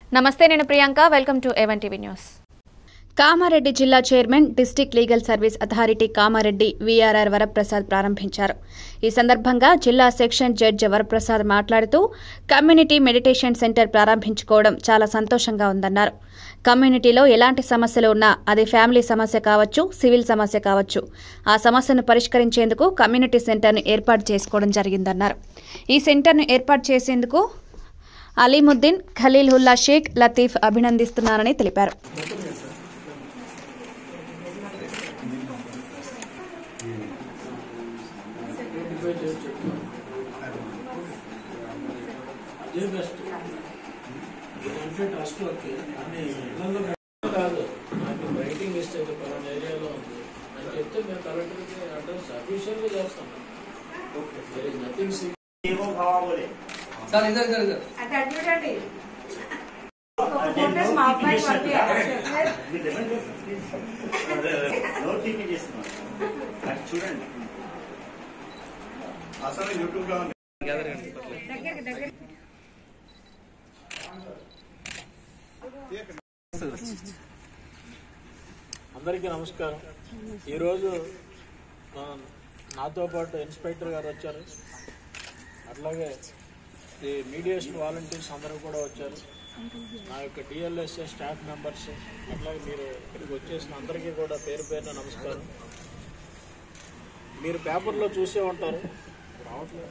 నమస్తే నేను Priyanka welcome to even TV news Kamareddy జిల్లా chairman district legal service authority Kamareddy VRR Varaprasad ప్రారంభించారు ఈ సందర్భంగా జిల్లా సెక్షన్ జడ్జి వరప్రసాద్ మాట్లాడుతూ కమ్యూనిటీ మెడిటేషన్ సెంటర్ ప్రారంభించుకోవడం చాలా సంతోషంగా ఉందన్నారు కమ్యూనిటీలో ఎలాంటి సమస్యలు ఉన్నా అది ఫ్యామిలీ సమస్య కావచ్చు సివిల్ సమస్య కావచ్చు ఆ సమస్యను పరిష్కరించేందుకు కమ్యూనిటీ సెంటర్ను ఏర్పాటు చేసుకోవడం జరిగిందన్నారు ఈ సెంటర్ను ఏర్పాటు చేసేందుకు అలీముద్దీన్ ఖలీల్ హుల్లా షేక్ లతీఫ్ అభినందిస్తున్నారని తెలిపారు అదే బెస్ట్ అంటే ట్రస్ట్ ఓకే కానీ ఇళ్లలో కాదు నాకు రైటింగ్ ఇస్తే పలానా ఏరియాలో ఉంది అని చెప్తే మేము కలెక్టర్కి అడ్రస్ అఫీషియల్గా చేస్తాం ఓకే నథింగ్ సార్ ఇద్దరు ఇద్దరు ఇద్దరు అక్కడ చూడండి ఒక ఫోటోస్ మా అబ్బాయి పంపించారు నోటిఫికేషన్ చేస్తున్నాను అది చూడండి అసలు యూట్యూబ్ లో ఉంది దగ్గరికి దగ్గర అందరికీ నమస్కారం ఈరోజు ఆ, నాతో పాటు ఇన్స్పెక్టర్ గారు వచ్చారు అట్లాగే ఈ మీడియేషన్ వాలంటీర్స్ అందరూ కూడా వచ్చారు నా యొక్క డిఎల్ఎస్ఏ స్టాఫ్ మెంబర్స్ అట్లాగే మీరు ఇక్కడికి వచ్చేసిన అందరికీ కూడా పేరు పేరున నమస్కారం మీరు పేపర్లో చూసే ఉంటారు రావట్లేదు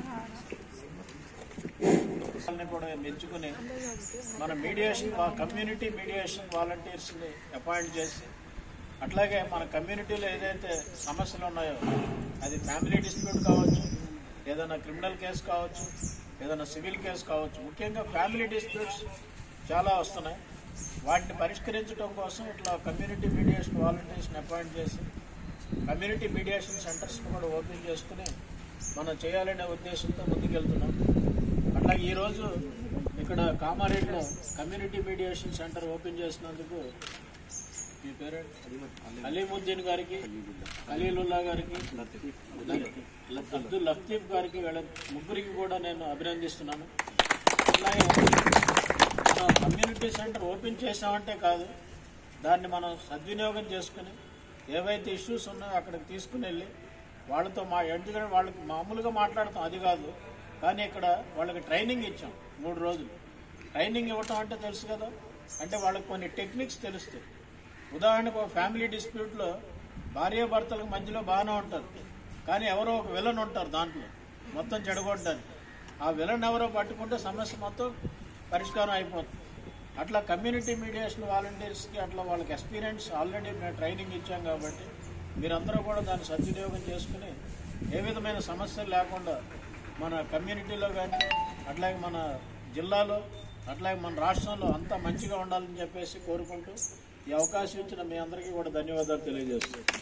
వాళ్ళని కూడా మెచ్చుకుని మన మీడియేషన్ కమ్యూనిటీ మీడియేషన్ వాలంటీర్స్ని అపాయింట్ చేసి అట్లాగే మన కమ్యూనిటీలో ఏదైతే సమస్యలు ఉన్నాయో అది ఫ్యామిలీ డిస్ప్యూట్ కావచ్చు ఏదైనా క్రిమినల్ కేసు కావచ్చు ఏదైనా సివిల్ కేసు కావచ్చు ముఖ్యంగా ఫ్యామిలీ డిస్ప్యూట్స్ చాలా వస్తున్నాయి వాటిని పరిష్కరించడం కోసం ఇట్లా కమ్యూనిటీ మీడియేషన్ వాలంటీర్స్ని అపాయింట్ చేసి కమ్యూనిటీ మీడియేషన్ సెంటర్స్ని కూడా ఓపెన్ చేసుకుని మనం చేయాలనే ఉద్దేశంతో ముందుకెళ్తున్నాం అట్లాగే ఈరోజు ఇక్కడ కామారెడ్డిలో కమ్యూనిటీ మీడియేషన్ సెంటర్ ఓపెన్ చేసినందుకు మీ పేరు అలీముద్దీన్ గారికి అలీలుల్లా గారికి లత్- అబ్దుల్ లతీఫ్ గారికి వీళ్ళ ముగ్గురికి కూడా నేను అభినందిస్తున్నాను అట్లాగే మన కమ్యూనిటీ సెంటర్ ఓపెన్ చేసామంటే కాదు దాన్ని మనం సద్వినియోగం చేసుకుని ఏవైతే ఇష్యూస్ ఉన్నాయో అక్కడికి తీసుకుని వెళ్ళి వాళ్ళతో మా ఎందుకంటే వాళ్ళకి మామూలుగా మాట్లాడతాం అది కాదు కానీ ఇక్కడ వాళ్ళకి ట్రైనింగ్ ఇచ్చాం మూడు రోజులు ట్రైనింగ్ ఇవ్వటం అంటే తెలుసు కదా అంటే వాళ్ళకి కొన్ని టెక్నిక్స్ తెలుస్తాయి ఉదాహరణకు ఒక ఫ్యామిలీ డిస్ప్యూట్లో భార్యాభర్తలకు మధ్యలో బాగానే ఉంటారు కానీ ఎవరో ఒక విలన్ ఉంటారు దాంట్లో మొత్తం చెడగొట్టడానికి ఆ విలన్ ఎవరో పట్టుకుంటే సమస్య మొత్తం పరిష్కారం అయిపోతుంది అట్లా కమ్యూనిటీ మీడియేషన్ వాలంటీర్స్కి అట్లా వాళ్ళకి ఎక్స్పీరియన్స్ ఆల్రెడీ మేము ట్రైనింగ్ ఇచ్చాం కాబట్టి మీరందరూ కూడా దాన్ని సద్వినియోగం చేసుకుని ఏ విధమైన సమస్యలు లేకుండా మన కమ్యూనిటీలో కానీ అట్లాగే మన జిల్లాలో అట్లాగే మన రాష్ట్రంలో అంతా మంచిగా ఉండాలని చెప్పేసి కోరుకుంటూ ఈ అవకాశం ఇచ్చిన మీ అందరికీ కూడా ధన్యవాదాలు తెలియజేస్తున్నాను